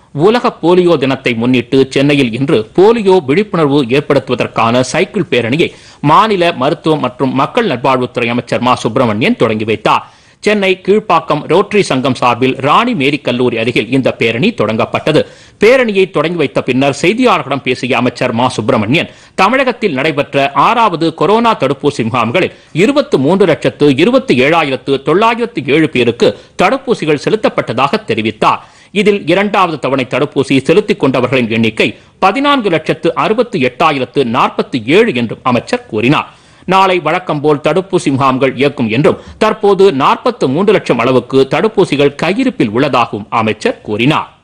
உலக போலியோ தினத்தை முன்னிட்டு சென்னையில் இன்று போலியோ விழிப்புணர்வு ஏற்படுத்துவதற்கான சைக்கிள் பேரணியை மாநில மருத்துவம் மற்றும் மக்கள் நல்வாழ்வுத்துறை அமைச்சர் மா சுப்பிரமணியன் தொடங்கி வைத்தார் சென்னை கீழ்ப்பாக்கம் ரோட்டரி சங்கம் சார்பில் ராணி மேரி கல்லூரி அருகில் இந்த பேரணி தொடங்கப்பட்டது பேரணியை தொடங்கி வைத்த பின்னர் செய்தியாளர்களிடம் பேசிய அமைச்சர் மா சுப்பிரமணியன் தமிழகத்தில் நடைபெற்ற ஆறாவது கொரோனா தடுப்பூசி முகாம்களில் இருபத்தி மூன்று லட்சத்து இருபத்தி ஏழாயிரத்து தொள்ளாயிரத்து ஏழு பேருக்கு தடுப்பூசிகள் செலுத்தப்பட்டதாக தெரிவித்தார் இதில் இரண்டாவது தவணை தடுப்பூசி செலுத்திக் கொண்டவர்களின் எண்ணிக்கை பதினான்கு லட்சத்து அறுபத்தி எட்டாயிரத்து நாற்பத்தி ஏழு என்றும் அமைச்சர் கூறினார் நாளை வழக்கம் போல் தடுப்பூசி முகாம்கள் இயக்கும் என்றும் தற்போது நாற்பத்து மூன்று லட்சம் அளவுக்கு தடுப்பூசிகள் கையிருப்பில் உள்ளதாகவும் அமைச்சர் கூறினார்